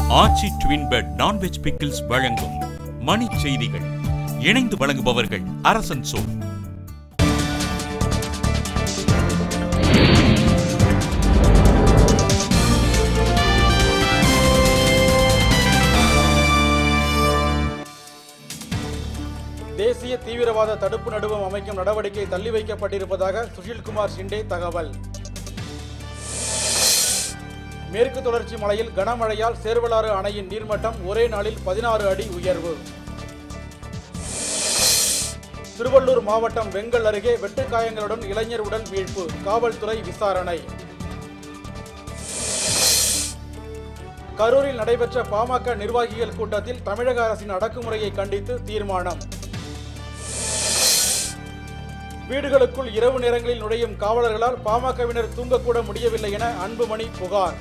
ஆச்சி twin pet non veg pickles வழங்கும் மணி செய்திகள் இணைந்து வழங்குபவர்கள் அரசன் சோ தேசிய தீவிரவாத தடுப்பு நடுவம் அமைக்கும் நடவடிக்கை தள்ளி வைக்கப்பட்டிருப்பதாக சுஷில்குமார் ஷிண்டே தகவல் மேற்கு தொடர்ச்சி மலையில் கனமழையால் சேர்வலாறு அணையின் நீர்மட்டம் ஒரே நாளில் பதினாறு அடி உயர்வு திருவள்ளூர் மாவட்டம் வெங்கல் அருகே வெட்டுக்காயங்களுடன் இளைஞர் உடல் மீட்பு காவல்துறை விசாரணை கரூரில் நடைபெற்ற பாமக நிர்வாகிகள் கூட்டத்தில் தமிழக அரசின் அடக்குமுறையை கண்டித்து தீர்மானம் வீடுகளுக்குள் இரவு நேரங்களில் நுழையும் காவலர்களால் பாமகவினர் தூங்கக்கூட முடியவில்லை என அன்புமணி புகார்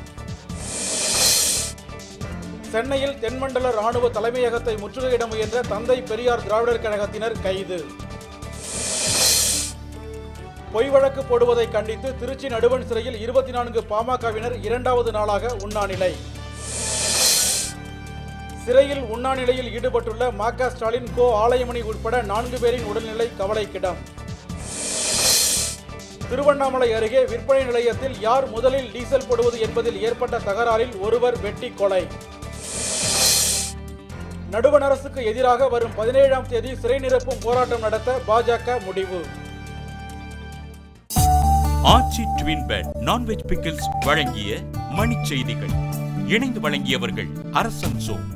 சென்னையில் தென்மண்டல ராணுவ தலைமையகத்தை முற்றுகையிட முயன்ற தந்தை பெரியார் திராவிடர் கழகத்தினர் கைது பொய் வழக்கு போடுவதை கண்டித்து திருச்சி நடுவன் சிறையில் இருபத்தி நான்கு பாமகவினர் இரண்டாவது நாளாக உண்ணாநிலை சிறையில் உண்ணாநிலையில் ஈடுபட்டுள்ள ம க ஸ்டாலின் கோ ஆலயமணி உட்பட நான்கு பேரின் உடல்நிலை கவலைக்கிடம் திருவண்ணாமலை அருகே விற்பனை நிலையத்தில் யார் முதலில் டீசல் போடுவது என்பதில் ஏற்பட்ட தகராறில் ஒருவர் வெட்டி கொலை நடுவண் அரசுக்கு எதிராக வரும் பதினேழாம் தேதி சிறை நிரப்பும் போராட்டம் நடத்த பாஜக முடிவு Aachi twin pet non veg pickles வழங்கிய மணி செய்திகள் இணைந்து வழங்கியவர்கள் அரசன் சோ